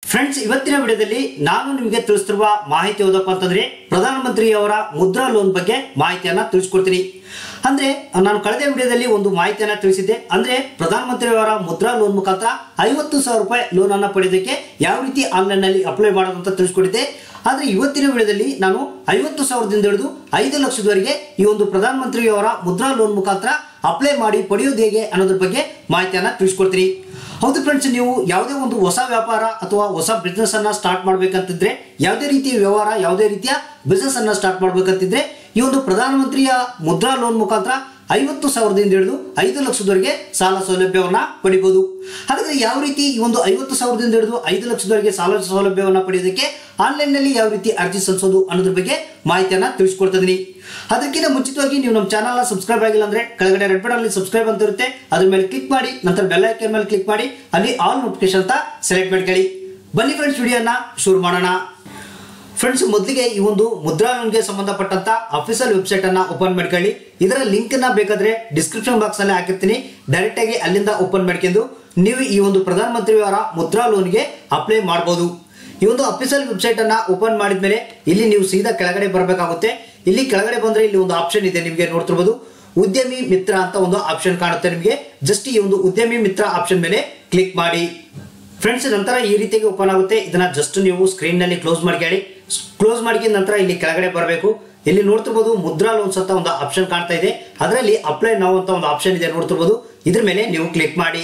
friends ಇವತ್ತಿನ ವಿಡಿಯೋದಲ್ಲಿ ನಾನು ನಿಮಗೆ ತಿಳಿಸ್ತಿರುವ ಮಾಹಿತಿ ಯಾವುದಪ್ಪ ಅಂತಂದ್ರೆ ಪ್ರಧಾನಮಂತ್ರಿಯವರ ಮುದ್ರಾ ಲೋನ್ ಬಗ್ಗೆ ಮಾಹಿತಿಯನ್ನ ತಿಳಿಸ್ಕೊಡ್ತೀನಿ ಅಂದ್ರೆ ನಾನು ಕಳೆದ ವಿಡಿಯೋದಲ್ಲಿ ಒಂದು ಮಾಹಿತಿಯನ್ನ ತಿಳಿಸಿದ್ದೆ ಅಂದ್ರೆ ಪ್ರಧಾನಮಂತ್ರಿಯವರ ಮುದ್ರಾ ಲೋನ್ ಮುಖಾಂತರ ಐವತ್ತು ಸಾವಿರ ರೂಪಾಯಿ ಲೋನ್ ಅನ್ನ ಪಡೆಯೋದಕ್ಕೆ ಯಾವ ರೀತಿ ಆನ್ಲೈನ್ ನಲ್ಲಿ ಅಪ್ಲೈ ಮಾಡೋದು ಅಂತ ತಿಳಿಸ್ಕೊಟ್ಟಿದ್ದೆ ಆದ್ರೆ ಇವತ್ತಿನ ವಿಡಿಯೋದಲ್ಲಿ ನಾನು ಐವತ್ತು ಸಾವಿರದಿಂದ ಹಿಡಿದು ಐದು ಲಕ್ಷದವರೆಗೆ ಈ ಒಂದು ಪ್ರಧಾನಮಂತ್ರಿಯವರ ಮುದ್ರಾ ಲೋನ್ ಮುಖಾಂತರ ಅಪ್ಲೈ ಮಾಡಿ ಪಡೆಯೋದು ಹೇಗೆ ಅನ್ನೋದ್ರ ಬಗ್ಗೆ ಮಾಹಿತಿಯನ್ನ ತಿಳಿಸ್ಕೊಡ್ತೀನಿ ಹೌದು ಫ್ರೆಂಡ್ಸ್ ನೀವು ಯಾವುದೇ ಒಂದು ಹೊಸ ವ್ಯಾಪಾರ ಅಥವಾ ಹೊಸ ಬಿಸ್ನೆಸ್ ಅನ್ನ ಸ್ಟಾರ್ಟ್ ಮಾಡ್ಬೇಕಂತಿದ್ರೆ ಯಾವುದೇ ರೀತಿಯ ವ್ಯವಹಾರ ಯಾವುದೇ ರೀತಿಯ ಬಿಸ್ನೆಸ್ ಅನ್ನ ಸ್ಟಾರ್ಟ್ ಮಾಡ್ಬೇಕಂತಿದ್ರೆ ಈ ಒಂದು ಪ್ರಧಾನಮಂತ್ರಿಯ ಮುದ್ರಾ ಲೋನ್ ಮುಖಾಂತರ ಐವತ್ತು ಸಾವಿರದಿಂದ ಹಿಡಿದು ಐದು ಲಕ್ಷದವರೆಗೆ ಸಾಲ ಸೌಲಭ್ಯವನ್ನ ಪಡಿಬಹುದು ಹಾಗಾದ್ರೆ ಯಾವ ರೀತಿ ಈ ಒಂದು ಐವತ್ತು ಸಾವಿರದಿಂದ ಹಿಡಿದು ಐದು ಲಕ್ಷದವರೆಗೆ ಸಾಲ ಸೌಲಭ್ಯವನ್ನ ಪಡೆಯೋದಕ್ಕೆ ಆನ್ಲೈನ್ ನಲ್ಲಿ ಯಾವ ರೀತಿ ಅರ್ಜಿ ಸಲ್ಲಿಸೋದು ಅನ್ನೋದ್ರ ಬಗ್ಗೆ ಮಾಹಿತಿಯನ್ನ ತಿಳಿಸ್ಕೊಡ್ತಾ ಇದೀನಿ ಅದಕ್ಕಿಂತ ಮುಂಚಿತವಾಗಿ ನೀವು ನಮ್ಮ ಚಾನಲ್ ಸಬ್ಸ್ಕ್ರೈಬ್ ಆಗಿಲ್ಲ ಅಂದ್ರೆ ಕೆಳಗಡೆ ರೆಡ್ ಬಟನ್ ಅಲ್ಲಿ ಸಬ್ಸ್ಕ್ರೈಬ್ ಅಂತ ಇರುತ್ತೆ ಅದ್ರ ಮೇಲೆ ಕ್ಲಿಕ್ ಮಾಡಿ ನಂತರ ಬೆಲ್ ಐಕನ್ ಮೇಲೆ ಕ್ಲಿಕ್ ಮಾಡಿ ಅಲ್ಲಿ ಆಲ್ ನೋಟಿಫಿಕೇಶನ್ ಅಂತ ಸೆಲೆಕ್ಟ್ ಮಾಡ್ಕೊಳ್ಳಿ ಬನ್ನಿ ಫ್ರೆಂಡ್ಸ್ ವಿಡಿಯೋನ ಶುರು ಮಾಡೋಣ ಫ್ರೆಂಡ್ಸ್ ಮೊದಲಿಗೆ ಈ ಒಂದು ಮುದ್ರಾ ಲೋನ್ಗೆ ಸಂಬಂಧಪಟ್ಟಂತ ಅಫಿಷಿಯಲ್ ವೆಬ್ಸೈಟ್ ಅನ್ನ ಓಪನ್ ಮಾಡ್ಕೊಳ್ಳಿ ಇದರ ಲಿಂಕ್ ನ ಬೇಕಾದ್ರೆ ಡಿಸ್ಕ್ರಿಪ್ಷನ್ ಬಾಕ್ಸ್ ಅಲ್ಲಿ ಹಾಕಿರ್ತೀನಿ ಡೈರೆಕ್ಟ್ ಆಗಿ ಅಲ್ಲಿಂದ ಓಪನ್ ಮಾಡ್ಕೊಂಡು ನೀವು ಈ ಒಂದು ಪ್ರಧಾನಮಂತ್ರಿಯವರ ಮುದ್ರಾ ಲೋನ್ಗೆ ಅಪ್ಲೈ ಮಾಡಬಹುದು ಈ ಒಂದು ಅಫಿಷಿಯಲ್ ವೆಬ್ಸೈಟ್ ಅನ್ನ ಓಪನ್ ಮಾಡಿದ್ಮೇಲೆ ಇಲ್ಲಿ ನೀವು ಸೀದಾ ಕೆಳಗಡೆ ಬರಬೇಕಾಗುತ್ತೆ ಇಲ್ಲಿ ಕೆಳಗಡೆ ಬಂದ್ರೆ ಇಲ್ಲಿ ಒಂದು ಆಪ್ಷನ್ ಇದೆ ನಿಮಗೆ ನೋಡ್ತಿರ್ಬೋದು ಉದ್ಯಮಿ ಮಿತ್ರ ಅಂತ ಒಂದು ಆಪ್ಷನ್ ಕಾಣುತ್ತೆ ನಿಮಗೆ ಜಸ್ಟ್ ಈ ಒಂದು ಉದ್ಯಮಿ ಮಿತ್ರ ಆಪ್ಷನ್ ಮೇಲೆ ಕ್ಲಿಕ್ ಮಾಡಿ ಫ್ರೆಂಡ್ಸ್ ನಂತರ ಈ ರೀತಿಯಾಗಿ ಓಪನ್ ಆಗುತ್ತೆ ಇದನ್ನ ಜಸ್ಟ್ ನೀವು ಸ್ಕ್ರೀನ್ ನಲ್ಲಿ ಕ್ಲೋಸ್ ಮಾಡ್ಕೊಳ್ಳಿ ಕ್ಲೋಸ್ ಮಾಡಿದ ನಂತರ ಇಲ್ಲಿ ಕೆಳಗಡೆ ಬರಬೇಕು ಇಲ್ಲಿ ನೋಡ್ತಿರ್ಬೋದು ಮುದ್ರಾ ಲೋನ್ಸ್ ಅಂತ ಒಂದು ಆಪ್ಷನ್ ಕಾಣ್ತಾ ಇದೆ ಅದರಲ್ಲಿ ಅಪ್ಲೈ ನಾವು ಅಂತ ಒಂದು ಆಪ್ಷನ್ ಇದೆ ನೋಡ್ತಿರ್ಬೋದು ಇದ್ರ ಮೇಲೆ ನೀವು ಕ್ಲಿಕ್ ಮಾಡಿ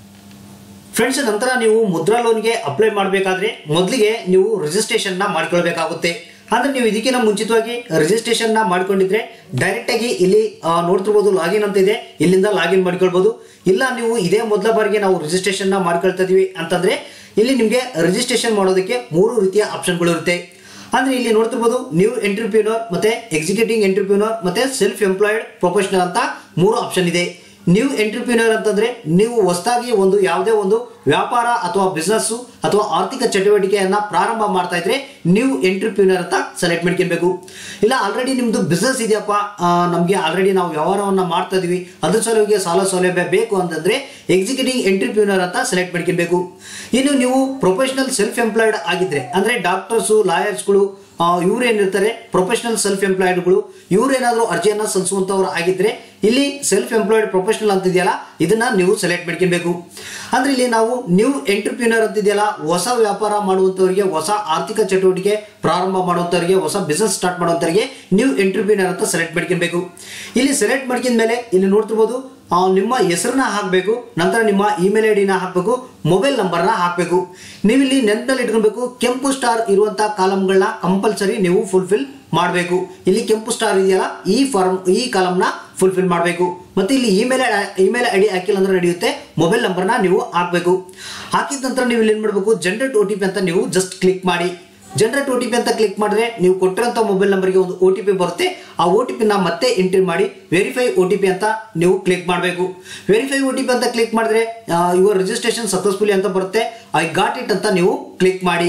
ಫ್ರೆಂಡ್ಸ್ ನಂತರ ನೀವು ಮುದ್ರಾ ಲೋನ್ಗೆ ಅಪ್ಲೈ ಮಾಡಬೇಕಾದ್ರೆ ಮೊದಲಿಗೆ ನೀವು ರಿಜಿಸ್ಟ್ರೇಷನ್ ನ ಮಾಡ್ಕೊಳ್ಬೇಕಾಗುತ್ತೆ ಅಂದ್ರೆ ನೀವು ಇದಕ್ಕಿಂತ ಮುಂಚಿತವಾಗಿ ರಿಜಿಸ್ಟ್ರೇಷನ್ ನ ಮಾಡ್ಕೊಂಡಿದ್ರೆ ಡೈರೆಕ್ಟ್ ಆಗಿ ಇಲ್ಲಿ ಆ, ನೋಡ್ತಿರ್ಬೋದು ಲಾಗಿನ್ ಅಂತ ಇದೆ ಇಲ್ಲಿಂದ ಲಾಗಿನ್ ಮಾಡ್ಕೊಳ್ಬಹುದು ಇಲ್ಲ ನೀವು ಇದೇ ಮೊದಲ ಬಾರಿಗೆ ನಾವು ರಿಜಿಸ್ಟ್ರೇಷನ್ ನ ಮಾಡ್ಕೊಳ್ತಾ ಇದೀವಿ ಅಂತಂದ್ರೆ ಇಲ್ಲಿ ನಿಮಗೆ ರಿಜಿಸ್ಟ್ರೇಷನ್ ಮಾಡೋದಕ್ಕೆ ಮೂರು ರೀತಿಯ ಆಪ್ಷನ್ಗಳು ಇರುತ್ತೆ ಅಂದ್ರೆ ಇಲ್ಲಿ ನೋಡ್ತಿರ್ಬೋದು ನ್ಯೂ ಎಂಟ್ರಿಪ್ಯೂನರ್ ಮತ್ತೆ ಎಕ್ಸಿಕ್ಯೂಟಿಂಗ್ ಎಂಟ್ರಿಪ್ಯೂನರ್ ಮತ್ತೆ ಸೆಲ್ಫ್ ಎಂಪ್ಲಾಯ್ಡ್ ಪ್ರೊಫೆಷನಲ್ ಅಂತ ಮೂರು ಆಪ್ಷನ್ ಇದೆ ನ್ಯೂ ಎಂಟ್ರಿಪ್ಯೂನರ್ ಅಂತಂದ್ರೆ ನೀವು ಹೊಸದಾಗಿ ಒಂದು ಯಾವುದೇ ಒಂದು ವ್ಯಾಪಾರ ಅಥವಾ ಬಿಸ್ನೆಸ್ ಅಥವಾ ಆರ್ಥಿಕ ಚಟುವಟಿಕೆಯನ್ನ ಪ್ರಾರಂಭ ಮಾಡ್ತಾ ಇದ್ರೆ ನ್ಯೂ ಎಂಟ್ರಿಪ್ಯೂನರ್ ಅಂತ ಸೆಲೆಕ್ಟ್ ಮಾಡ್ಕೊಬೇಕು ಇಲ್ಲ ಆಲ್ರೆಡಿ ನಿಮ್ದು ಬಿಸ್ನೆಸ್ ಇದೆಯಪ್ಪ ಆ, ನಮ್ಗೆ ಆಲ್ರೆಡಿ ನಾವು ವ್ಯವಹಾರವನ್ನ ಮಾಡ್ತಾ ಇದೀವಿ ಅದ್ರ ಸಲುವಾಗಿ ಸಾಲ ಸೌಲಭ್ಯ ಬೇಕು ಅಂತಂದ್ರೆ ಎಕ್ಸಿಕ್ಯೂಟಿಂಗ್ ಎಂಟ್ರಿಪ್ಯೂನರ್ ಅಂತ ಸೆಲೆಕ್ಟ್ ಮಾಡ್ಕೊಬೇಕು ಇನ್ನು ನೀವು ಪ್ರೊಫೆಷನಲ್ ಸೆಲ್ಫ್ ಎಂಪ್ಲಾಯ್ಡ್ ಆಗಿದ್ರೆ ಅಂದ್ರೆ ಡಾಕ್ಟರ್ಸು ಲಾಯರ್ಸ್ಗಳು ಇವ್ರು ಏನಿರ್ತಾರೆ ಪ್ರೊಫೆಷನಲ್ ಸೆಲ್ಫ್ ಎಂಪ್ಲಾಯ್ಡ್ಗಳು ಇವ್ರೇನಾದ್ರೂ ಅರ್ಜಿಯನ್ನ ಸಲ್ಲಿಸುವಂತವ್ರು ಆಗಿದ್ರೆ ಇಲ್ಲಿ ಸೆಲ್ಫ್ ಎಂಪ್ಲಾಯ್ಡ್ ಪ್ರೊಫೆಷನಲ್ ಅಂತಿದೆಯಲ್ಲ ಇದನ್ನ ನೀವು ಸೆಲೆಕ್ಟ್ ಮಾಡ್ಕೊಬೇಕು ಅಂದ್ರೆ ಇಲ್ಲಿ ನಾವು ನ್ಯೂ ಎಂಟ್ರಪ್ರಿನರ್ ಅಂತಿದೆಯಲ್ಲ ಹೊಸ ವ್ಯಾಪಾರ ಮಾಡುವಂತವರಿಗೆ ಹೊಸ ಆರ್ಥಿಕ ಚಟುವಟಿಕೆ ಪ್ರಾರಂಭ ಮಾಡುವಂತವರಿಗೆ ಹೊಸ ಬಿಸ್ನೆಸ್ ಸ್ಟಾರ್ಟ್ ಮಾಡುವಂತವರಿಗೆ ನ್ಯೂ ಎಂಟ್ರಪ್ರಿನರ್ ಅಂತ ಸೆಲೆಕ್ಟ್ ಮಾಡ್ಕೊಬೇಕು ಇಲ್ಲಿ ಸೆಲೆಕ್ಟ್ ಮಾಡ್ಕೊಂಡ ಮೇಲೆ ಇಲ್ಲಿ ನೋಡ್ತಿರ್ಬೋದು ಆ, ನಿಮ್ಮ ಹೆಸರನ್ನ ಹಾಕಬೇಕು ನಂತರ ನಿಮ್ಮ ಇಮೇಲ್ ಐ ಡಿನ ಹಾಕಬೇಕು ಮೊಬೈಲ್ ನಂಬರ್ನ ಹಾಕಬೇಕು ನೀವು ಇಲ್ಲಿ ನೆನಪಲ್ಲಿ ಇಟ್ಕೊಬೇಕು ಕೆಂಪು ಸ್ಟಾರ್ ಇರುವಂತ ಕಾಲಮ್ಗಳನ್ನ ಕಂಪಲ್ಸರಿ ನೀವು ಫುಲ್ಫಿಲ್ ಮಾಡಬೇಕು ಇಲ್ಲಿ ಕೆಂಪು ಸ್ಟಾರ್ ಇದೆಯಲ್ಲ ಈ ಫಾರ್ಮ್ ಈ ಕಾಲಮ್ನ ಫುಲ್ಫಿಲ್ ಮಾಡಬೇಕು ಮತ್ತೆ ಇಲ್ಲಿ ಇಮೇಲ್ ಇಮೇಲ್ ಐ ಡಿ ಹಾಕಿಲ್ಲ ಅಂದ್ರೆ ನಡೆಯುತ್ತೆ ಮೊಬೈಲ್ ನಂಬರ್ನ ನೀವು ಹಾಕಬೇಕು ಹಾಕಿದ ನಂತರ ನೀವು ಇಲ್ಲಿ ಏನ್ ಮಾಡಬೇಕು ಜನರೇಟ್ ಒ ಟಿ ಪಿ ಅಂತ ನೀವು ಜಸ್ಟ್ ಕ್ಲಿಕ್ ಮಾಡಿ ಜನರೇಟ್ ಒ ಟಿ ಪಿ ಅಂತ ಕ್ಲಿಕ್ ಮಾಡಿದ್ರೆ ನೀವು ಕೊಟ್ಟಿರೋಂಥ ಮೊಬೈಲ್ ನಂಬರ್ಗೆ ಒಂದು ಒ ಟಿ ಪಿ ಬರುತ್ತೆ ಆ ಒ ಟಿ ಪಿನ ಮತ್ತೆ ಎಂಟ್ರಿ ಮಾಡಿ ವೆರಿಫೈ ಒ ಟಿ ಪಿ ಅಂತ ನೀವು ಕ್ಲಿಕ್ ಮಾಡಬೇಕು ವೆರಿಫೈ ಒ ಟಿ ಪಿ ಅಂತ ಕ್ಲಿಕ್ ಮಾಡಿದ್ರೆ ಯುವರ್ ರಿಜಿಸ್ಟ್ರೇಷನ್ ಸಕ್ಸಸ್ಫುಲಿ ಅಂತ ಬರುತ್ತೆ ಐ ಗಾಟ್ ಇಟ್ ಅಂತ ನೀವು ಕ್ಲಿಕ್ ಮಾಡಿ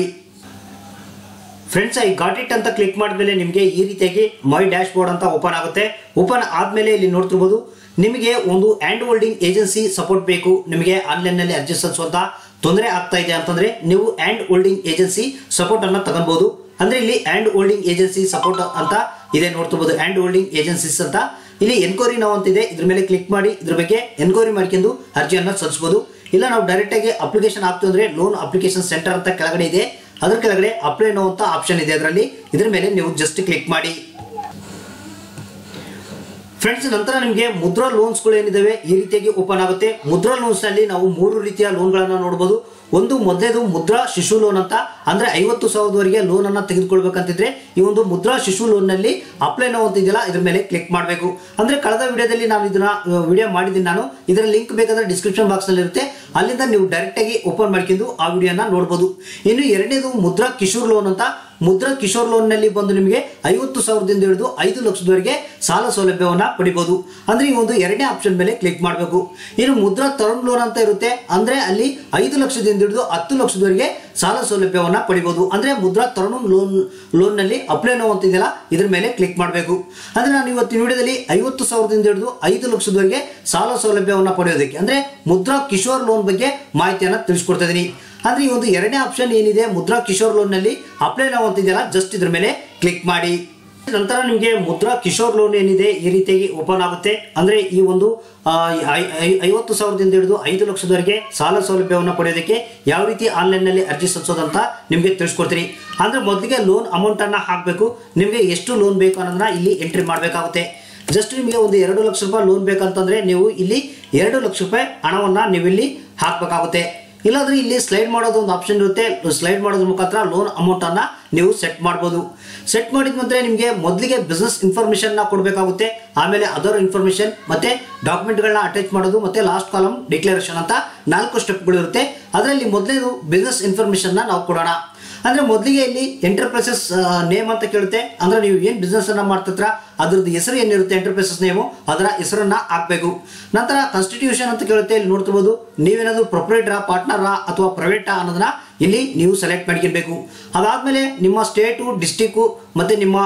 ಫ್ರೆಂಡ್ಸ್ ಐ ಗಾಟ್ ಇಟ್ ಅಂತ ಕ್ಲಿಕ್ ಮಾಡಿದ್ಮೇಲೆ ನಿಮಗೆ ಈ ರೀತಿಯಾಗಿ ಮೈ ಡ್ಯಾಶ್ ಬೋರ್ಡ್ ಅಂತ ಓಪನ್ ಆಗುತ್ತೆ ಓಪನ್ ಆದ್ಮೇಲೆ ಇಲ್ಲಿ ನೋಡ್ತಿರ್ಬೋದು ನಿಮಗೆ ಒಂದು ಹ್ಯಾಂಡ್ ಹೋಲ್ಡಿಂಗ್ ಏಜೆನ್ಸಿ ಸಪೋರ್ಟ್ ಬೇಕು ನಿಮಗೆ ಆನ್ಲೈನ್ ನಲ್ಲಿ ಅರ್ಜಿ ಸಲ್ಲಿಸುವಂತ ತೊಂದರೆ ಆಗ್ತಾ ಇದೆ ಅಂತಂದ್ರೆ ನೀವು ಹ್ಯಾಂಡ್ ಹೋಲ್ಡಿಂಗ್ ಏಜೆನ್ಸಿ ಸಪೋರ್ಟ್ ಅನ್ನ ತಗೊಬಹುದು ಅಂದ್ರೆ ಇಲ್ಲಿ ಹ್ಯಾಂಡ್ ಹೋಲ್ಡಿಂಗ್ ಏಜೆನ್ಸಿ ಸಪೋರ್ಟ್ ಅಂತ ಇದೆ ನೋಡ್ತಿರ್ಬೋದು ಹ್ಯಾಂಡ್ ಹೋಲ್ಡಿಂಗ್ ಏಜೆನ್ಸೀಸ್ ಅಂತ ಇಲ್ಲಿ ಎನ್ಕ್ವೈರಿ ನಾವು ಅಂತಿದೆ ಇದ್ರ ಮೇಲೆ ಕ್ಲಿಕ್ ಮಾಡಿ ಇದ್ರ ಬಗ್ಗೆ ಎನ್ಕ್ವೈರಿ ಮಾಡ್ಕೊಂಡು ಅರ್ಜಿಯನ್ನ ಸಲ್ಲಿಸಬಹುದು ಇಲ್ಲ ನಾವು ಡೈರೆಕ್ಟ್ ಆಗಿ ಅಪ್ಲಿಕೇಶನ್ ಹಾಕ್ತೀವಿ ಅಂದ್ರೆ ಲೋನ್ ಅಪ್ಲಿಕೇಶನ್ ಸೆಂಟರ್ ಅಂತ ಕೆಳಗಡೆ ಇದೆ ಅದ್ರ ಕೆಳಗಡೆ ಅಪ್ಲೈ ನೋ ಅಂತ ಆಪ್ಷನ್ ಇದೆ ಅದರಲ್ಲಿ ಇದ್ರ ಮೇಲೆ ನೀವು ಜಸ್ಟ್ ಕ್ಲಿಕ್ ಮಾಡಿ ಫ್ರೆಂಡ್ಸ್ ನಂತರ ನಿಮಗೆ ಮುದ್ರಾ ಲೋನ್ಸ್ಗಳು ಏನಿದಾವೆ ಈ ರೀತಿಯಾಗಿ ಓಪನ್ ಆಗುತ್ತೆ ಮುದ್ರಾ ಲೋನ್ಸ್ ನಲ್ಲಿ ನಾವು ಮೂರು ರೀತಿಯ ಲೋನ್ಗಳನ್ನ ನೋಡಬಹುದು ಒಂದು ಮೊದಲೇದು ಮುದ್ರಾ ಶಿಶು ಲೋನ್ ಅಂತ ಅಂದ್ರೆ ಐವತ್ತು ಸಾವಿರದವರೆಗೆ ಲೋನ್ ಅನ್ನ ತೆಗೆದುಕೊಳ್ಬೇಕಂತಿದ್ರೆ ಈ ಒಂದು ಮುದ್ರಾ ಶಿಶು ಲೋನ್ ನಲ್ಲಿ ಅಪ್ಲೈ ನಾವು ಅಂತ ಇದೆಯಲ್ಲ ಇದ್ರ ಮೇಲೆ ಕ್ಲಿಕ್ ಮಾಡಬೇಕು ಅಂದ್ರೆ ಕಳೆದ ವಿಡಿಯೋದಲ್ಲಿ ನಾನು ಇದನ್ನ ವಿಡಿಯೋ ಮಾಡಿದ್ದೀನಿ ನಾನು ಇದರ ಲಿಂಕ್ ಬೇಕಾದ್ರೆ ಡಿಸ್ಕ್ರಿಪ್ಷನ್ ಬಾಕ್ಸ್ ನಲ್ಲಿ ಇರುತ್ತೆ ಅಲ್ಲಿಂದ ನೀವು ಡೈರೆಕ್ಟ್ ಆಗಿ ಓಪನ್ ಮಾಡ್ಕೊಂಡು ಆ ವಿಡಿಯೋನ ನೋಡಬಹುದು ಇನ್ನು ಎರಡನೇದು ಮುದ್ರಾ ಕಿಶೋರ್ ಲೋನ್ ಅಂತ ಮುದ್ರಾ ಕಿಶೋರ್ ಲೋನ್ ನಲ್ಲಿ ಬಂದು ನಿಮಗೆ ಐವತ್ತು ಸಾವಿರದಿಂದ ಹಿಡಿದು ಐದು ಲಕ್ಷದವರೆಗೆ ಸಾಲ ಸೌಲಭ್ಯವನ್ನ ಪಡಿಬಹುದು ಅಂದ್ರೆ ಈ ಒಂದು ಎರಡನೇ ಆಪ್ಷನ್ ಮೇಲೆ ಕ್ಲಿಕ್ ಮಾಡಬೇಕು ಇನ್ನು ಮುದ್ರಾ ತರುಣ್ ಲೋನ್ ಅಂತ ಇರುತ್ತೆ ಅಂದ್ರೆ ಅಲ್ಲಿ ಐದು ಲಕ್ಷದಿಂದ ಹಿಡಿದು ಹತ್ತು ಲಕ್ಷದವರೆಗೆ ಸಾಲ ಸೌಲಭ್ಯವನ್ನ ಪಡಿಬಹುದು ಅಂದ್ರೆ ಮುದ್ರಾ ತರುಣ್ ಲೋನ್ ಲೋನ್ ನಲ್ಲಿ ಅಪ್ಲೈ ನೋ ಅಂತಿದೆಯಲ್ಲ ಇದ್ರ ಮೇಲೆ ಕ್ಲಿಕ್ ಮಾಡಬೇಕು ಅಂದ್ರೆ ನಾನು ಇವತ್ತಿನ ವಿಡಿಯೋದಲ್ಲಿ ಐವತ್ತು ಸಾವಿರದಿಂದ ಹಿಡಿದು ಐದು ಲಕ್ಷದವರೆಗೆ ಸಾಲ ಸೌಲಭ್ಯವನ್ನ ಪಡೆಯೋದಕ್ಕೆ ಅಂದ್ರೆ ಮುದ್ರಾ ಕಿಶೋರ್ ಲೋನ್ ಬಗ್ಗೆ ಮಾಹಿತಿಯನ್ನ ತಿಳಿಸ್ಕೊಡ್ತಾ ಇದೀನಿ ಅಂದ್ರೆ ಈ ಒಂದು ಎರಡನೇ ಆಪ್ಷನ್ ಏನಿದೆ ಮುದ್ರಾ ಕಿಶೋರ್ ಲೋನ್ ನಲ್ಲಿ ಅಪ್ಲೈ ನಾವು ಅಂತಿದೆಯಲ್ಲ ಜಸ್ಟ್ ಇದ್ರ ಮೇಲೆ ಕ್ಲಿಕ್ ಮಾಡಿ ನಂತರ ನಿಮಗೆ ಮುದ್ರಾ ಕಿಶೋರ್ ಲೋನ್ ಏನಿದೆ ಈ ರೀತಿಯಾಗಿ ಓಪನ್ ಆಗುತ್ತೆ ಅಂದ್ರೆ ಈ ಒಂದು ಆ, ಐ- ಐ- ಐವತ್ತು ಸಾವಿರದಿಂದ ಹಿಡಿದು ಐದು ಲಕ್ಷದವರೆಗೆ ಸಾಲ ಸೌಲಭ್ಯವನ್ನು ಪಡೆಯೋದಕ್ಕೆ ಯಾವ ರೀತಿ ಆನ್ಲೈನ್ ನಲ್ಲಿ ಅರ್ಜಿ ಸಲ್ಲಿಸೋದಂತ ನಿಮಗೆ ತಿಳಿಸ್ಕೊಡ್ತೀನಿ ಅಂದ್ರೆ ಮೊದಲಿಗೆ ಲೋನ್ ಅಮೌಂಟ್ ಅನ್ನ ಹಾಕಬೇಕು ನಿಮಗೆ ಎಷ್ಟು ಲೋನ್ ಬೇಕು ಅನ್ನೋದನ್ನ ಇಲ್ಲಿ ಎಂಟ್ರಿ ಮಾಡಬೇಕಾಗುತ್ತೆ ಜಸ್ಟ್ ನಿಮಗೆ ಒಂದು ಎರಡು ಲಕ್ಷ ರೂಪಾಯಿ ಲೋನ್ ಬೇಕಂತಂದ್ರೆ ನೀವು ಇಲ್ಲಿ ಎರಡು ಲಕ್ಷ ರೂಪಾಯಿ ಹಣವನ್ನ ನೀವಿಲ್ಲಿ ಹಾಕಬೇಕಾಗುತ್ತೆ ಇಲ್ಲಾಂದ್ರೆ ಇಲ್ಲಿ ಸ್ಲೈಡ್ ಮಾಡೋದು ಒಂದು ಆಪ್ಷನ್ ಇರುತ್ತೆ ಸ್ಲೈಡ್ ಮಾಡೋದ್ರ ಮುಖಾಂತರ ಲೋನ್ ಅಮೌಂಟ್ ಅನ್ನ ನೀವು ಸೆಟ್ ಮಾಡ್ಬೋದು ಸೆಟ್ ಮಾಡಿದ ನಂತರ ನಿಮಗೆ ಮೊದಲಿಗೆ ಬಿಸ್ನೆಸ್ ಇನ್ಫಾರ್ಮೇಶನ್ ನ ಕೊಡಬೇಕಾಗುತ್ತೆ ಆಮೇಲೆ ಅದರ್ ಇನ್ಫಾರ್ಮೇಶನ್ ಮತ್ತೆ ಡಾಕ್ಯುಮೆಂಟ್ಗಳನ್ನ ಅಟ್ಯಾಚ್ ಮಾಡೋದು ಮತ್ತೆ ಲಾಸ್ಟ್ ಕಾಲಮ್ ಡಿಕ್ಲರೇಷನ್ ಅಂತ ನಾಲ್ಕು ಸ್ಟೆಪ್ಗಳು ಇರುತ್ತೆ ಅದರಲ್ಲಿ ಮೊದಲನೇದು ಬಿಸ್ನೆಸ್ ಇನ್ಫಾರ್ಮೇಶನ್ ನಾವು ಕೊಡೋಣ ಅಂದ್ರೆ ಮೊದಲಿಗೆ ಇಲ್ಲಿ ಎಂಟರ್ಪ್ರೈಸಸ್ ನೇಮ್ ಅಂತ ಕೇಳುತ್ತೆ ಅಂದ್ರೆ ನೀವು ಏನ್ ಬಿಸ್ನೆಸ್ ಅನ್ನ ಮಾಡ್ತಿದ್ರ ಅದ್ರದ್ದು ಹೆಸರು ಏನಿರುತ್ತೆ ಎಂಟರ್ಪ್ರೈಸಸ್ ನೇಮು ಅದರ ಹೆಸರನ್ನ ಹಾಕ್ಬೇಕು ನಂತರ ಕಾನ್ಸ್ಟಿಟ್ಯೂಷನ್ ಅಂತ ಕೇಳುತ್ತೆ ಇಲ್ಲಿ ನೋಡ್ತಿರ್ಬೋದು ನೀವೇನಾದ್ರು ಪ್ರೊಪ್ರೇಟರಾ ಪಾರ್ಟ್ನರಾ ಅಥವಾ ಪ್ರೈವೇಟಾ ಅನ್ನೋದನ್ನ ಇಲ್ಲಿ ನೀವು ಸೆಲೆಕ್ಟ್ ಮಾಡ್ಕೊಳ್ಬೇಕು ಅದಾದ್ಮೇಲೆ ನಿಮ್ಮ ಸ್ಟೇಟು ಡಿಸ್ಟಿಕ್ಕು ಮತ್ತೆ ನಿಮ್ಮ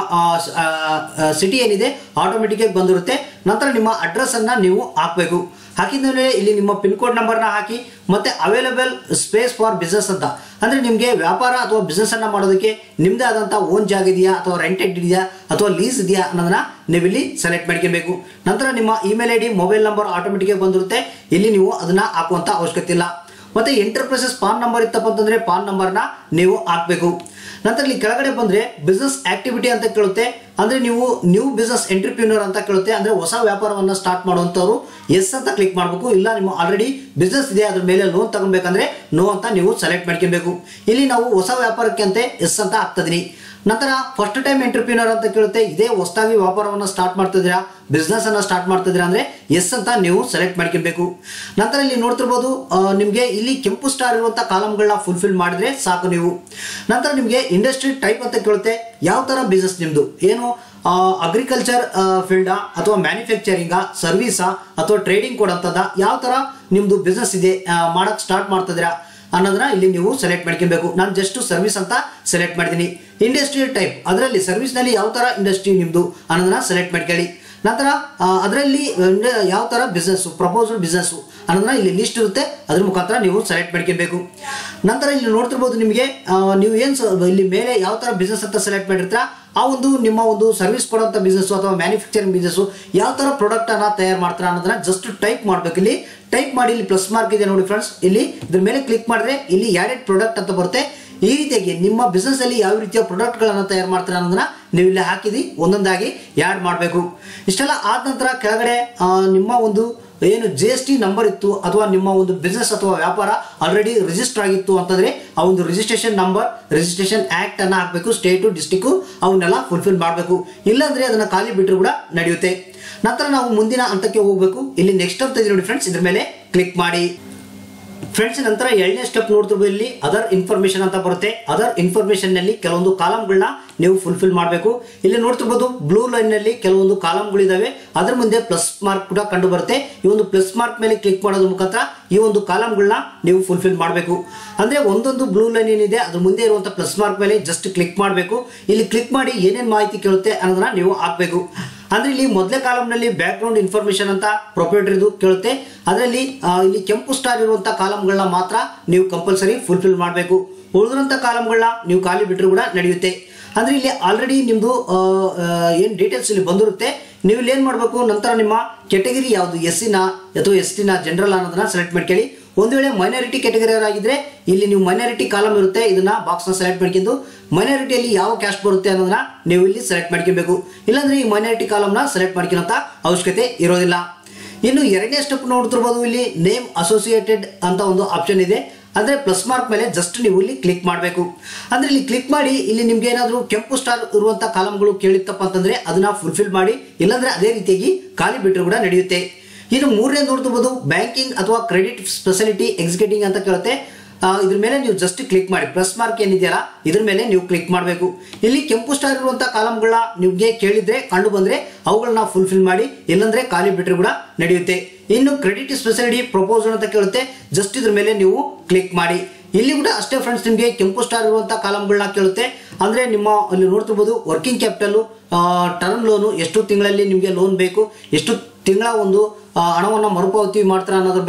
ಸಿಟಿ ಏನಿದೆ ಆಟೋಮೆಟಿಕ್ ಆಗಿ ಬಂದಿರುತ್ತೆ ನಂತರ ನಿಮ್ಮ ಅಡ್ರೆಸ್ ಅನ್ನ ನೀವು ಹಾಕಬೇಕು ಹಾಕಿದ ಮೇಲೆ ಇಲ್ಲಿ ನಿಮ್ಮ ಪಿನ್ ಕೋಡ್ ನಂಬರ್ನ ಹಾಕಿ ಮತ್ತೆ ಅವೈಲಬಲ್ ಸ್ಪೇಸ್ ಫಾರ್ ಬಿಸ್ನೆಸ್ ಅಂತ ಅಂದ್ರೆ ನಿಮಗೆ ವ್ಯಾಪಾರ ಅಥವಾ ಬಿಸ್ನೆಸ್ ಅನ್ನ ಮಾಡೋದಕ್ಕೆ ನಿಮ್ದೇ ಆದಂತ ಓನ್ ಜಾಗ ಇದೆಯಾ ಅಥವಾ ರೆಂಟೆಡ್ ಇದೆಯಾ ಅಥವಾ ಲೀಸ್ ಇದೆಯಾ ಅನ್ನೋದನ್ನ ನೀವಿಲ್ಲಿ ಸೆಲೆಕ್ಟ್ ಮಾಡ್ಕೊಬೇಕು ನಂತರ ನಿಮ್ಮ email I D mobile number automatic ಆಗಿ ಬಂದಿರುತ್ತೆ ಇಲ್ಲಿ ನೀವು ಅದನ್ನ ಹಾಕುವಂತ ಅವಶ್ಯಕತೆ ಇಲ್ಲ ಮತ್ತೆ ಎಂಟರ್ಪ್ರೈಸಸ್ ಪಾನ್ ನಂಬರ್ ಇತ್ತಪ್ಪ ಅಂತಂದ್ರೆ ಪಾನ್ ನಂಬರ್ನ ನೀವು ಹಾಕಬೇಕು ನಂತರ ಇಲ್ಲಿ ಕೆಳಗಡೆ ಬಂದ್ರೆ ಬಿಸ್ನೆಸ್ ಆಕ್ಟಿವಿಟಿ ಅಂತ ಕೇಳುತ್ತೆ ಅಂದ್ರೆ ನೀವು ನ್ಯೂ ಬಿಸ್ನೆಸ್ ಎಂಟ್ರಿಪ್ಯೂನರ್ ಅಂತ ಕೇಳುತ್ತೆ ಅಂದ್ರೆ ಹೊಸ ವ್ಯಾಪಾರವನ್ನ ಸ್ಟಾರ್ಟ್ ಮಾಡುವಂತವ್ರು ಎಸ್ ಅಂತ ಕ್ಲಿಕ್ ಮಾಡಬೇಕು ಇಲ್ಲ ನಿಮ್ಮ ಆಲ್ರೆಡಿ ಬಿಸ್ನೆಸ್ ಇದೆ ಅದ್ರ ಮೇಲೆ ಲೋನ್ ತಗೊಬೇಕಂದ್ರೆ ನೋ ಅಂತ ನೀವು ಸೆಲೆಕ್ಟ್ ಮಾಡ್ಕೊಬೇಕು ಇಲ್ಲಿ ನಾವು ಹೊಸ ವ್ಯಾಪಾರಕ್ಕೆ ಅಂತ ಎಸ್ ಅಂತ ಹಾಕ್ತದಿನಿ ನಂತರ ಫಸ್ಟ್ ಟೈಮ್ ಎಂಟರ್ಪ್ರಿನರ್ ಅಂತ ಕೇಳುತ್ತೆ ಇದೇ ಹೊಸದಾಗಿ ವ್ಯಾಪಾರವನ್ನು ಸ್ಟಾರ್ಟ್ ಮಾಡ್ತಿದ್ದೀರಾ ಬಿಸ್ನೆಸ್ ಅನ್ನ ಸ್ಟಾರ್ಟ್ ಮಾಡ್ತಿದ್ದೀರಾ ಅಂದ್ರೆ ಎಸ್ ಅಂತ ನೀವು ಸೆಲೆಕ್ಟ್ ಮಾಡ್ಕೊಬೇಕು ನಂತರ ಇಲ್ಲಿ ನೋಡ್ತಿರ್ಬೋದು ಆ, ನಿಮ್ಗೆ ಇಲ್ಲಿ ಕೆಂಪು ಸ್ಟಾರ್ ಇರುವಂತ ಕಾಲಮ್ಗಳನ್ನ ಫುಲ್ಫಿಲ್ ಮಾಡಿದ್ರೆ ಸಾಕು ನೀವು ನಂತರ ನಿಮ್ಗೆ ಇಂಡಸ್ಟ್ರಿ ಟೈಪ್ ಅಂತ ಕೇಳುತ್ತೆ ಯಾವ ತರ ಬಿಸ್ನೆಸ್ ನಿಮ್ದು ಏನು ಅಗ್ರಿಕಲ್ಚರ್ ಫೀಲ್ಡಾ ಅಥವಾ ಮ್ಯಾನುಫ್ಯಾಕ್ಚರಿಂಗಾ ಸರ್ವಿಸಾ ಅಥವಾ ಟ್ರೇಡಿಂಗ್ ಕೊಡಂತದ ಯಾವ ತರ ನಿಮ್ದು ಬಿಸ್ನೆಸ್ ಇದೆ ಆ, ಮಾಡಕ್ ಸ್ಟಾರ್ಟ್ ಮಾಡ್ತಿದ್ದೀರಾ ಅನ್ನೋದನ್ನ ಇಲ್ಲಿ ನೀವು ಸೆಲೆಕ್ಟ್ ಮಾಡ್ಕೊಬೇಕು ನಾನು ಜಸ್ಟ್ ಸರ್ವಿಸ್ ಅಂತ ಸೆಲೆಕ್ಟ್ ಮಾಡಿದ್ದೀನಿ ಇಂಡಸ್ಟ್ರಿಯಲ್ ಟೈಪ್ ಅದರಲ್ಲಿ ಸರ್ವಿಸ್ನಲ್ಲಿ ಯಾವ ಥರ ಇಂಡಸ್ಟ್ರಿ ನಿಮ್ಮದು ಅನ್ನೋದನ್ನ ಸೆಲೆಕ್ಟ್ ಮಾಡ್ಕೊಳ್ಳಿ ನಂತರ ಅದರಲ್ಲಿ ಯಾವ ಥರ ಬಿಸ್ನೆಸ್ ಪ್ರಪೋಸಲ್ ಬಿಸ್ನೆಸ್ ಅನ್ನೋದನ್ನ ಇಲ್ಲಿ ಲಿಸ್ಟ್ ಇರುತ್ತೆ ಅದ್ರ ಮುಖಾಂತರ ನೀವು ಸೆಲೆಕ್ಟ್ ಮಾಡ್ಕೊಬೇಕು ನಂತರ ಇಲ್ಲಿ ನೋಡ್ತಿರ್ಬೋದು ನಿಮಗೆ ಆ, ನೀವು ಏನು ಇಲ್ಲಿ ಮೇಲೆ ಯಾವ ಥರ ಬಿಸ್ನೆಸ್ ಅಂತ ಸೆಲೆಕ್ಟ್ ಮಾಡಿರ್ತೀರಾ ಆ ಒಂದು ನಿಮ್ಮ ಒಂದು ಸರ್ವಿಸ್ ಕೊಡುವಂಥ ಬಿಸ್ನೆಸ್ ಅಥವಾ ಮ್ಯಾನುಫ್ಯಾಕ್ಚರಿಂಗ್ ಬಿಸ್ನೆಸ್ ಯಾವ ಥರ ಪ್ರಾಡಕ್ಟ್ ಅನ್ನ ತಯಾರು ಮಾಡ್ತಾರೆ ಅನ್ನೋದನ್ನ ಜಸ್ಟ್ ಟೈಪ್ ಮಾಡ್ಬೇಕು ಇಲ್ಲಿ ಟೈಪ್ ಮಾಡಿ ಇಲ್ಲಿ ಪ್ಲಸ್ ಮಾರ್ಕ್ ಇದೆ ನೋಡಿ ಫ್ರೆಂಡ್ಸ್ ಇಲ್ಲಿ ಇದ್ರ ಮೇಲೆ ಕ್ಲಿಕ್ ಮಾಡಿದ್ರೆ ಇಲ್ಲಿ ಯಾಡೆಡ್ ಪ್ರಾಡಕ್ಟ್ ಅಂತ ಬರುತ್ತೆ ಈ ರೀತಿಯಾಗಿ ನಿಮ್ಮ ಬಿಸ್ನೆಸ್ ಅಲ್ಲಿ ಯಾವ ರೀತಿಯ ಪ್ರಾಡಕ್ಟ್ಗಳನ್ನು ತಯಾರು ಮಾಡ್ತಾರೆ ಅನ್ನೋದನ್ನ ನೀವು ಇಲ್ಲಿ ಹಾಕಿದಿ ಒಂದೊಂದಾಗಿ ಯಾಡ್ ಮಾಡಬೇಕು ಇಷ್ಟೆಲ್ಲ ಆದ ನಂತರ ಕೆಳಗಡೆ ಆ, ನಿಮ್ಮ ಒಂದು ಏನು ಜಿ ಎಸ್ ಟಿ ನಂಬರ್ ಇತ್ತು ಅಥವಾ ನಿಮ್ಮ ಒಂದು ಬಿಸ್ನೆಸ್ ಅಥವಾ ವ್ಯಾಪಾರ ಆಲ್ರೆಡಿ ರಿಜಿಸ್ಟರ್ ಆಗಿತ್ತು ಅಂತಂದ್ರೆ ಆ ಒಂದು ರಿಜಿಸ್ಟ್ರೇಷನ್ ನಂಬರ್ ರಿಜಿಸ್ಟ್ರೇಷನ್ ಆಕ್ಟ್ ಅನ್ನ ಹಾಕಬೇಕು ಸ್ಟೇಟು ಡಿಸ್ಟಿಕ್ಕು ಅವನ್ನೆಲ್ಲ ಫುಲ್ಫಿಲ್ ಮಾಡಬೇಕು ಇಲ್ಲಾಂದ್ರೆ ಅದನ್ನ ಖಾಲಿ ಬಿಟ್ಟರು ಕೂಡ ನಡೆಯುತ್ತೆ ನಂತರ ನಾವು ಮುಂದಿನ ಹಂತಕ್ಕೆ ಹೋಗಬೇಕು ಇಲ್ಲಿ ನೆಕ್ಸ್ಟ್ ಅಂತ ಇದೆ ನೋಡಿ ಫ್ರೆಂಡ್ಸ್ ಇದ್ರ ಮೇಲೆ ಕ್ಲಿಕ್ ಮಾಡಿ ಫ್ರೆಂಡ್ಸ್ ನಂತರ ಏಳನೇ ಸ್ಟೆಪ್ ನೋಡ್ತಿರ್ಬೋದು ಇಲ್ಲಿ ಅದರ್ ಇನ್ಫಾರ್ಮೇಶನ್ ಅಂತ ಬರುತ್ತೆ ಅದರ್ ಇನ್ಫಾರ್ಮೇಶನ್ ನಲ್ಲಿ ಕೆಲವೊಂದು ಕಾಲಮ್ಗಳನ್ನ ನೀವು ಫುಲ್ಫಿಲ್ ಮಾಡಬೇಕು ಇಲ್ಲಿ ನೋಡ್ತಿರ್ಬೋದು ಬ್ಲೂ ಲೈನ್ ನಲ್ಲಿ ಕೆಲವೊಂದು ಕಾಲಮ್ಗಳಿದಾವೆ ಅದ್ರ ಮುಂದೆ ಪ್ಲಸ್ ಮಾರ್ಕ್ ಕೂಡ ಕಂಡು ಬರುತ್ತೆ ಈ ಒಂದು ಪ್ಲಸ್ ಮಾರ್ಕ್ ಮೇಲೆ ಕ್ಲಿಕ್ ಮಾಡೋದ್ರ ಮುಖಾಂತರ ಈ ಒಂದು ಕಾಲಮ್ಗಳನ್ನ ನೀವು ಫುಲ್ಫಿಲ್ ಮಾಡಬೇಕು ಅಂದ್ರೆ ಒಂದೊಂದು ಬ್ಲೂ ಲೈನ್ ಏನಿದೆ ಅದ್ರ ಮುಂದೆ ಇರುವಂತ ಪ್ಲಸ್ ಮಾರ್ಕ್ ಮೇಲೆ ಜಸ್ಟ್ ಕ್ಲಿಕ್ ಮಾಡಬೇಕು ಇಲ್ಲಿ ಕ್ಲಿಕ್ ಮಾಡಿ ಏನೇನ್ ಮಾಹಿತಿ ಕೇಳುತ್ತೆ ಅನ್ನೋದನ್ನ ನೀವು ಹಾಕ್ಬೇಕು ಅಂದ್ರೆ ಇಲ್ಲಿ ಮೊದಲೇ ಕಾಲಮ್ನಲ್ಲಿ ಬ್ಯಾಕ್ ಗ್ರೌಂಡ್ ಇನ್ಫಾರ್ಮೇಶನ್ ಅಂತ ಪ್ರೊಪರೇಟರ್ದು ಕೇಳುತ್ತೆ ಅದರಲ್ಲಿ ಆ, ಇಲ್ಲಿ ಕೆಂಪು ಸ್ಟಾರ್ ಇರುವಂತ ಕಾಲಮ್ಗಳನ್ನ ಮಾತ್ರ ನೀವು ಕಂಪಲ್ಸರಿ ಫುಲ್ಫಿಲ್ ಮಾಡಬೇಕು ಉಳಿದಿರುವಂತ ಕಾಲಮ್ಗಳನ್ನ ನೀವು ಖಾಲಿ ಬಿಟ್ಟರು ಕೂಡ ನಡೆಯುತ್ತೆ ಅಂದ್ರೆ ಇಲ್ಲಿ ಆಲ್ರೆಡಿ ನಿಮ್ದು ಆ, ಆ, ಏನ್ ಡೀಟೇಲ್ಸ್ ಇಲ್ಲಿ ಬಂದಿರುತ್ತೆ ನೀವು ಇಲ್ಲಿ ಏನ್ ಮಾಡಬೇಕು ನಂತರ ನಿಮ್ಮ ಕೆಟಗರಿ ಯಾವುದು ಎಸ್ ಸಿನ ಅಥವಾ ಎಸ್ ಟಿನ ಜನರಲ್ ಅನ್ನೋದನ್ನ ಸೆಲೆಕ್ಟ್ ಮಾಡ್ಕೊಳ್ಳಿ ಒಂದು ವೇಳೆ ಮೈನಾರಿಟಿ ಕೆಟಗರಿ ಆಗಿದ್ರೆ ಇಲ್ಲಿ ನೀವು ಮೈನಾರಿಟಿ ಕಾಲಮ್ ಇರುತ್ತೆ ಇದನ್ನ ಬಾಕ್ಸ್ ನ ಸೆಲೆಕ್ಟ್ ಮಾಡ್ಕೊಂಡು ಮೈನಾರಿಟಿಯಲ್ಲಿ ಯಾವ ಕ್ಯಾಸ್ಟ್ ಬರುತ್ತೆ ಅನ್ನೋದನ್ನ ನೀವು ಇಲ್ಲಿ ಸೆಲೆಕ್ಟ್ ಮಾಡ್ಕೊಬೇಕು ಇಲ್ಲಾಂದ್ರೆ ಈ ಮೈನಾರಿಟಿ ಕಾಲಮ್ನ ಸೆಲೆಕ್ಟ್ ಮಾಡ್ಕೊಳ್ಳೋಂತ ಅವಶ್ಯಕತೆ ಇರೋದಿಲ್ಲ ಇನ್ನು ಎರಡನೇ ಸ್ಟೆಪ್ ನೋಡ್ತಿರ್ಬೋದು ಇಲ್ಲಿ ನೇಮ್ ಅಸೋಸಿಯೇಟೆಡ್ ಅಂತ ಒಂದು ಆಪ್ಷನ್ ಇದೆ ಅಂದ್ರೆ ಪ್ಲಸ್ ಮಾರ್ಕ್ ಮೇಲೆ ಜಸ್ಟ್ ನೀವು ಇಲ್ಲಿ ಕ್ಲಿಕ್ ಮಾಡಬೇಕು ಅಂದ್ರೆ ಇಲ್ಲಿ ಕ್ಲಿಕ್ ಮಾಡಿ ಇಲ್ಲಿ ನಿಮ್ಗೆ ಏನಾದರೂ ಕೆಂಪು ಸ್ಟಾರ್ ಇರುವಂತ ಕಾಲಮ್ಗಳು ಕೇಳಿತ್ತಪ್ಪ ಅಂತಂದ್ರೆ ಅದನ್ನ ಫುಲ್ಫಿಲ್ ಮಾಡಿ ಇಲ್ಲಾಂದ್ರೆ ಅದೇ ರೀತಿಯಾಗಿ ಖಾಲಿ ಬಿಟ್ಟರು ಕೂಡ ನಡೆಯುತ್ತೆ ಇನ್ನು ಮೂರನೇ ನೋಡ್ತಿರ್ಬೋದು ಬ್ಯಾಂಕಿಂಗ್ ಅಥವಾ ಕ್ರೆಡಿಟ್ ಫೆಸಿಲಿಟಿ ಎಕ್ಸಿಕ್ಯೂಟಿಂಗ್ ಅಂತ ಕೇಳುತ್ತೆ ಆ, ಇದ್ರ ಮೇಲೆ ನೀವು ಜಸ್ಟ್ ಕ್ಲಿಕ್ ಮಾಡಿ ಪ್ಲಸ್ ಮಾರ್ಕ್ ಏನಿದೆಯಲ್ಲ ಇದ್ರ ಮೇಲೆ ನೀವು ಕ್ಲಿಕ್ ಮಾಡಬೇಕು ಇಲ್ಲಿ ಕೆಂಪು ಸ್ಟಾರ್ ಇರುವಂತ ಕಾಲಮ್ಗಳನ್ನ ನಿಮ್ಗೆ ಕೇಳಿದ್ರೆ ಕಂಡು ಬಂದ್ರೆ ಅವುಗಳನ್ನ ಫುಲ್ಫಿಲ್ ಮಾಡಿ ಇಲ್ಲಂದ್ರೆ ಖಾಲಿ ಬಿಟ್ಟರು ಕೂಡ ನಡೆಯುತ್ತೆ ಇನ್ನು ಕ್ರೆಡಿಟ್ ಸ್ಪೆಷಾಲಿಟಿ ಪ್ರಪೋಸಲ್ ಅಂತ ಕೇಳುತ್ತೆ ಜಸ್ಟ್ ಇದ್ರ ಮೇಲೆ ನೀವು ಕ್ಲಿಕ್ ಮಾಡಿ ಇಲ್ಲಿ ಕೂಡ ಅಷ್ಟೇ ಫ್ರೆಂಡ್ಸ್ ನಿಮಗೆ ಕೆಂಪು ಸ್ಟಾರ್ ಇರುವಂತ ಕಾಲಮ್ಗಳನ್ನ ಕೇಳುತ್ತೆ ಅಂದ್ರೆ ನಿಮ್ಮ ಅಲ್ಲಿ ನೋಡ್ತಿರ್ಬೋದು ವರ್ಕಿಂಗ್ ಕ್ಯಾಪಿಟಲ್ ಟರ್ಮ್ ಲೋನು ಎಷ್ಟು ತಿಂಗಳಲ್ಲಿ ನಿಮಗೆ ಲೋನ್ ಬೇಕು ಎಷ್ಟು ತಿಂಗಳ ಒಂದು ಆ, ಹಣವನ್ನ ಮರುಪಾವತಿ ಮಾಡ್ತಾರೆ ಅನ್ನೋದ್ರ ಬಗ್ಗೆ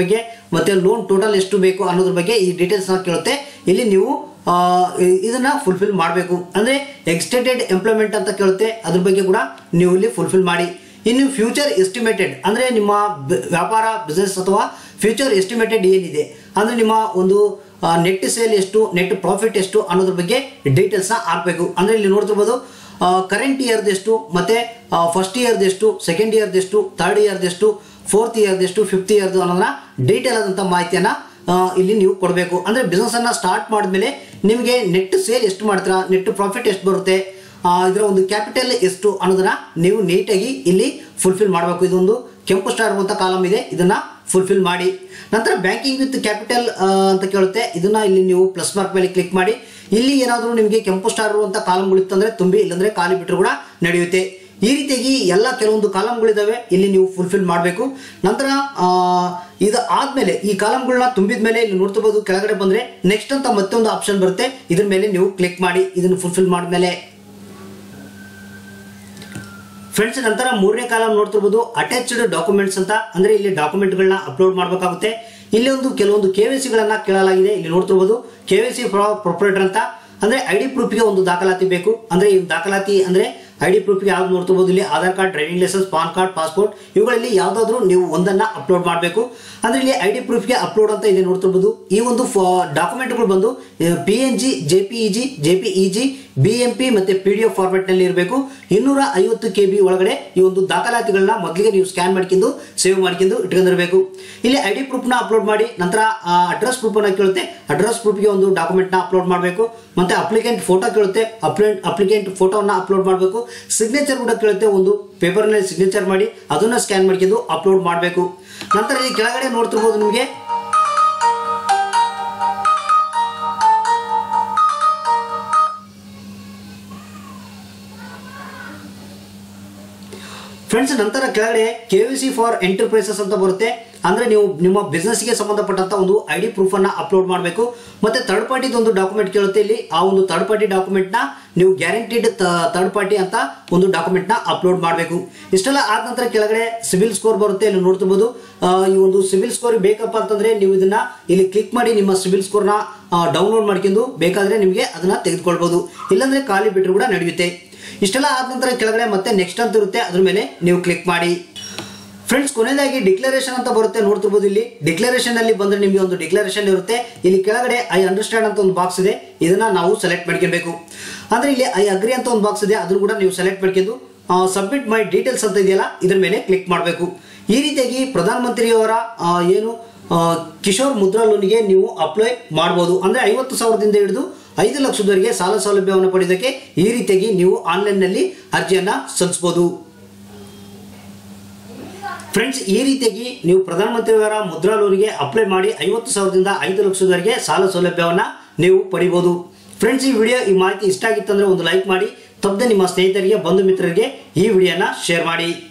ಮತ್ತೆ ಲೋನ್ ಟೋಟಲ್ ಎಷ್ಟು ಬೇಕು ಅನ್ನೋದ್ರ ಬಗ್ಗೆ ಈ ಡೀಟೇಲ್ಸ್ನ ಕೇಳುತ್ತೆ ಇಲ್ಲಿ ನೀವು ಆ, ಇ- ಇದನ್ನ ಫುಲ್ಫಿಲ್ ಮಾಡಬೇಕು ಅಂದ್ರೆ ಎಕ್ಸ್ಟೆಂಡೆಡ್ ಎಂಪ್ಲಾಯ್ಮೆಂಟ್ ಅಂತ ಕೇಳುತ್ತೆ ಅದ್ರ ಬಗ್ಗೆ ಕೂಡ ನೀವು ಇಲ್ಲಿ ಫುಲ್ಫಿಲ್ ಮಾಡಿ ಇನ್ನು ಫ್ಯೂಚರ್ ಎಸ್ಟಿಮೇಟೆಡ್ ಅಂದ್ರೆ ನಿಮ್ಮ ಬ- ವ್ಯಾಪಾರ ಬಿಸ್ನೆಸ್ ಅಥವಾ ಫ್ಯೂಚರ್ ಎಸ್ಟಿಮೇಟೆಡ್ ಏನಿದೆ ಅಂದ್ರೆ ನಿಮ್ಮ ಒಂದು ನೆಟ್ ಸೇಲ್ ಎಷ್ಟು ನೆಟ್ ಪ್ರಾಫಿಟ್ ಎಷ್ಟು ಅನ್ನೋದ್ರ ಬಗ್ಗೆ ಡೀಟೇಲ್ಸ್ನ ಹಾಕಬೇಕು ಅಂದ್ರೆ ಇಲ್ಲಿ ನೋಡ್ತಿರ್ಬೋದು ಕರೆಂಟ್ ಇಯರ್ದೆಷ್ಟು ಮತ್ತೆ ಫಸ್ಟ್ ಇಯರ್ದೆಷ್ಟು ಸೆಕೆಂಡ್ ಇಯರ್ದೆಷ್ಟು ಥರ್ಡ್ ಇಯರ್ದೆಷ್ಟು ಫೋರ್ತ್ ಇಯರ್ದೆಷ್ಟು ಫಿಫ್ತ್ ಇಯರ್ದು ಅನ್ನೋದನ್ನ ಡೀಟೇಲ್ ಆದಂಥ ಮಾಹಿತಿಯನ್ನು ಇಲ್ಲಿ ನೀವು ಕೊಡಬೇಕು ಅಂದರೆ ಬಿಸ್ನೆಸ್ಸನ್ನು ಸ್ಟಾರ್ಟ್ ಮಾಡಿದ್ಮೇಲೆ ನಿಮಗೆ ನೆಟ್ ಸೇಲ್ ಎಷ್ಟು ಮಾಡ್ತೀರಾ ನೆಟ್ ಪ್ರಾಫಿಟ್ ಎಷ್ಟು ಬರುತ್ತೆ ಆ, ಇದರ ಒಂದು ಕ್ಯಾಪಿಟಲ್ ಎಷ್ಟು ಅನ್ನೋದನ್ನ ನೀವು ನೀಟಾಗಿ ಇಲ್ಲಿ ಫುಲ್ಫಿಲ್ ಮಾಡಬೇಕು ಇದೊಂದು ಕೆಂಪು ಸ್ಟಾರ್ ಇರುವಂಥ ಕಾಲಮ್ ಇದೆ ಇದನ್ನ ಫುಲ್ಫಿಲ್ ಮಾಡಿ ನಂತರ ಬ್ಯಾಂಕಿಂಗ್ ವಿತ್ ಕ್ಯಾಪಿಟಲ್ ಅಂತ ಕೇಳುತ್ತೆ ಇದನ್ನ ಇಲ್ಲಿ ನೀವು ಪ್ಲಸ್ ಮಾರ್ಕ್ ಮೇಲೆ ಕ್ಲಿಕ್ ಮಾಡಿ ಇಲ್ಲಿ ಏನಾದರೂ ನಿಮಗೆ ಕೆಂಪು ಸ್ಟಾರ್ ಇರುವಂಥ ಕಾಲಮ್ಗಳಿತ್ತಂದ್ರೆ ತುಂಬಿ ಇಲ್ಲಾಂದ್ರೆ ಖಾಲಿ ಬಿಟ್ಟರು ಕೂಡ ನಡೆಯುತ್ತೆ ಈ ರೀತಿಯಾಗಿ ಎಲ್ಲ ಕೆಲವೊಂದು ಕಾಲಮ್ಗಳಿದಾವೆ ಇಲ್ಲಿ ನೀವು ಫುಲ್ಫಿಲ್ ಮಾಡಬೇಕು ನಂತರ ಆ, ಇದು ಆದ್ಮೇಲೆ ಈ ಕಾಲಮ್ಗಳನ್ನ ತುಂಬಿದ ಮೇಲೆ ಇಲ್ಲಿ ನೋಡ್ತಿರ್ಬೋದು ಕೆಳಗಡೆ ಬಂದ್ರೆ ನೆಕ್ಸ್ಟ್ ಅಂತ ಮತ್ತೊಂದು ಆಪ್ಷನ್ ಬರುತ್ತೆ ಇದ್ರ ಮೇಲೆ ನೀವು ಕ್ಲಿಕ್ ಮಾಡಿ ಇದನ್ನು ಫುಲ್ಫಿಲ್ ಮಾಡಿದ್ಮೇಲೆ ಫ್ರೆಂಡ್ಸ್ ನಂತರ ಮೂರನೇ ಕಾಲಮ್ ನೋಡ್ತಿರ್ಬೋದು ಅಟ್ಯಾಚ್ಡ್ ಡಾಕ್ಯುಮೆಂಟ್ಸ್ ಅಂತ ಅಂದ್ರೆ ಇಲ್ಲಿ ಡಾಕ್ಯುಮೆಂಟ್ಗಳನ್ನ ಅಪ್ಲೋಡ್ ಮಾಡಬೇಕಾಗುತ್ತೆ ಇಲ್ಲಿ ಒಂದು ಕೆಲವೊಂದು ಕೆ ವಿ ಸಿಗಳನ್ನ ಕೇಳಲಾಗಿದೆ ಇಲ್ಲಿ ನೋಡ್ತಿರ್ಬೋದು ಕೆ ವಿ ಸಿ ಪ್ರೊಪರೇಟರ್ ಅಂತ ಅಂದ್ರೆ ಐ ಡಿ ಪ್ರೂಫ್ಗೆ ಒಂದು ದಾಖಲಾತಿ ಬೇಕು ಅಂದ್ರೆ ಈ ದಾಖಲಾತಿ ಅಂದ್ರೆ ಐ ಡಿ ಪ್ರೂಫ್ಗೆ ಯಾವ್ದು ನೋಡ್ತಿರ್ಬೋದು ಇಲ್ಲಿ Aadhaar card driving licence PAN card passport ಇವುಗಳಲ್ಲಿ ಯಾವ್ದಾದ್ರು ನೀವು ಒಂದನ್ನ ಅಪ್ಲೋಡ್ ಮಾಡಬೇಕು ಅಂದ್ರೆ ಇಲ್ಲಿ ಐ ಡಿ ಪ್ರೂಫ್ಗೆ ಅಪ್ಲೋಡ್ ಅಂತ ಇದೆ ನೋಡ್ತಿರ್ಬೋದು ಈ ಒಂದು ಡಾಕ್ಯುಮೆಂಟ್ಗಳು ಬಂದು P N G J P E G J P E G B M P ಮತ್ತೆ ಪಿ ಡಿ ಎಫ್ ಫಾರ್ಮೆಟ್ ನಲ್ಲಿ ಇರಬೇಕು ಇನ್ನೂರ ಐವತ್ತು ಕೆ ಬಿ ಒಳಗಡೆ ಈ ಒಂದು ದಾಖಲಾತಿಗಳನ್ನ ಮೊದಲಿಗೆ ನೀವು ಸ್ಕ್ಯಾನ್ ಮಾಡ್ಕೊಂಡು ಸೇವ್ ಮಾಡ್ಕೊಂಡು ಇಟ್ಕೊಂಡಿರಬೇಕು ಇಲ್ಲಿ ಐ ಡಿ ಪ್ರೂಫ್ನ ಅಪ್ಲೋಡ್ ಮಾಡಿ ನಂತರ ಅಡ್ರೆಸ್ ಪ್ರೂಫ್ ಅನ್ನ ಕೇಳುತ್ತೆ ಅಡ್ರೆಸ್ ಪ್ರೂಫ್ಗೆ ಒಂದು ಡಾಕ್ಯುಮೆಂಟ್ನ ಅಪ್ಲೋಡ್ ಮಾಡಬೇಕು ಮತ್ತೆ ಅಪ್ಲಿಕೆಂಟ್ ಫೋಟೋ ಕೇಳುತ್ತೆ ಅಪ್ಲಿಕೆಂಟ್ ಅಪ್ಲಿಕೆಂಟ್ ಫೋಟೋನ ಅಪ್ಲೋಡ್ ಮಾಡಬೇಕು ಸಿಗ್ನೇಚರ್ ಕೂಡ ಕೇಳುತ್ತೆ ಒಂದು ಪೇಪರ್ನಲ್ಲಿ ಸಿಗ್ನೇಚರ್ ಮಾಡಿ ಅದನ್ನ ಸ್ಕ್ಯಾನ್ ಮಾಡ್ಕೊಂಡು ಅಪ್ಲೋಡ್ ಮಾಡಬೇಕು ನಂತರ ಇಲ್ಲಿ ಕೆಳಗಡೆ ನೋಡ್ತಿರ್ಬೋದು ನಿಮಗೆ ಫ್ರೆಂಡ್ಸ್ ನಂತರ ಕೆಳಗಡೆ K V C for enterprises ಅಂತ ಬರುತ್ತೆ ಅಂದ್ರೆ ನೀವು ನಿಮ್ಮ ಬಿಸ್ನೆಸ್ಗೆ ಸಂಬಂಧಪಟ್ಟಂತ ಒಂದು ಐ ಡಿ ಪ್ರೂಫ್ ಅನ್ನ ಅಪ್ಲೋಡ್ ಮಾಡಬೇಕು ಮತ್ತೆ ಥರ್ಡ್ ಪಾರ್ಟಿದ ಒಂದು ಡಾಕ್ಯುಮೆಂಟ್ ಕೇಳುತ್ತೆ ಇಲ್ಲಿ ಆ ಒಂದು ಥರ್ಡ್ ಪಾರ್ಟಿ ಡಾಕ್ಯುಮೆಂಟ್ ನ ನೀವು ಗ್ಯಾರಂಟಿಡ್ ಥರ್ಡ್ ಪಾರ್ಟಿ ಅಂತ ಒಂದು ಡಾಕ್ಯುಮೆಂಟ್ ನ ಅಪ್ಲೋಡ್ ಮಾಡಬೇಕು ಇಷ್ಟೆಲ್ಲ ಆದ ನಂತರ ಕೆಳಗಡೆ ಸಿವಿಲ್ ಸ್ಕೋರ್ ಬರುತ್ತೆ ಇಲ್ಲಿ ನೋಡ್ತಿರ್ಬೋದು ಆ, ಈ ಒಂದು ಸಿವಿಲ್ ಸ್ಕೋರ್ ಬೇಕಪ್ಪ ಅಂತಂದ್ರೆ ನೀವು ಇದನ್ನ ಇಲ್ಲಿ ಕ್ಲಿಕ್ ಮಾಡಿ ನಿಮ್ಮ ಸಿವಿಲ್ ಸ್ಕೋರ್ನ ಡೌನ್ಲೋಡ್ ಮಾಡ್ಕೊಂಡು ಬೇಕಾದ್ರೆ ನಿಮಗೆ ಅದನ್ನ ತೆಗೆದುಕೊಳ್ಬಹುದು ಇಲ್ಲಾಂದ್ರೆ ಖಾಲಿ ಬಿಟ್ಟರು ಕೂಡ ನಡೆಯುತ್ತೆ ಇಷ್ಟೆಲ್ಲ ಆದ ನಂತರ ಕೆಳಗಡೆ ಮತ್ತೆ ನೆಕ್ಸ್ಟ್ ಅಂತ ಇರುತ್ತೆ ಅದ್ರ ಮೇಲೆ ನೀವು ಕ್ಲಿಕ್ ಮಾಡಿ ಫ್ರೆಂಡ್ಸ್ ಕೊನೆಯದಾಗಿ ಡಿಕ್ಲರೇಷನ್ ಅಂತ ಬರುತ್ತೆ ನೋಡ್ತಿರ್ಬೋದು ಇಲ್ಲಿ ಡಿಕ್ಲರೇಷನ್ ಅಲ್ಲಿ ಬಂದ್ರೆ ನಿಮಗೆ ಒಂದು ಡಿಕ್ಲರೇಷನ್ ಇರುತ್ತೆ ಇಲ್ಲಿ ಕೆಳಗಡೆ ಐ ಅಂಡರ್ಸ್ಟ್ಯಾಂಡ್ ಅಂತ ಒಂದು ಬಾಕ್ಸ್ ಇದೆ ಇದನ್ನ ನಾವು ಸೆಲೆಕ್ಟ್ ಮಾಡ್ಕೊಬೇಕು ಅಂದ್ರೆ ಇಲ್ಲಿ ಐ ಅಗ್ರಿ ಅಂತ ಒಂದು ಬಾಕ್ಸ್ ಇದೆ ಅದನ್ನು ಕೂಡ ನೀವು ಸೆಲೆಕ್ಟ್ ಮಾಡ್ಕೊಂಡು ಸಬ್ಮಿಟ್ ಮೈ ಡೀಟೇಲ್ಸ್ ಅಂತ ಇದೆಯಲ್ಲ ಇದ್ರ ಮೇಲೆ ಕ್ಲಿಕ್ ಮಾಡಬೇಕು ಈ ರೀತಿಯಾಗಿ ಪ್ರಧಾನಮಂತ್ರಿಯವರ ಆ, ಏನು ಆ, ಕಿಶೋರ್ ಮುದ್ರಾ ಲೋನ್ಗೆ ನೀವು ಅಪ್ಲೈ ಮಾಡ್ಬೋದು ಅಂದ್ರೆ ಐವತ್ತು ಸಾವಿರದಿಂದ ಹಿಡಿದು ಐದು ಲಕ್ಷದವರೆಗೆ ಸಾಲ ಸೌಲಭ್ಯವನ್ನು ಪಡೆಯೋದಕ್ಕೆ ಈ ರೀತಿಯಾಗಿ ನೀವು ಆನ್ಲೈನ್ನಲ್ಲಿ ಅರ್ಜಿಯನ್ನ ಸಲ್ಲಿಸಬಹುದು ಫ್ರೆಂಡ್ಸ್ ಈ ರೀತಿಯಾಗಿ ನೀವು ಪ್ರಧಾನಮಂತ್ರಿಯವರ ಮುದ್ರಾ ಲೋನ್ಗೆ ಅಪ್ಲೈ ಮಾಡಿ ಐವತ್ತು ಸಾವಿರದಿಂದ ಐದು ಲಕ್ಷದವರೆಗೆ ಸಾಲ ಸೌಲಭ್ಯವನ್ನು ನೀವು ಪಡಿಬೋದು ಫ್ರೆಂಡ್ಸ್ ಈ ವಿಡಿಯೋ ಈ ಮಾಹಿತಿ ಇಷ್ಟ ಆಗಿತ್ತಂದ್ರೆ ಒಂದು ಲೈಕ್ ಮಾಡಿ ತಪ್ಪದೆ ನಿಮ್ಮ ಸ್ನೇಹಿತರಿಗೆ ಬಂಧು ಮಿತ್ರರಿಗೆ ಈ ವಿಡಿಯೋನ ಶೇರ್ ಮಾಡಿ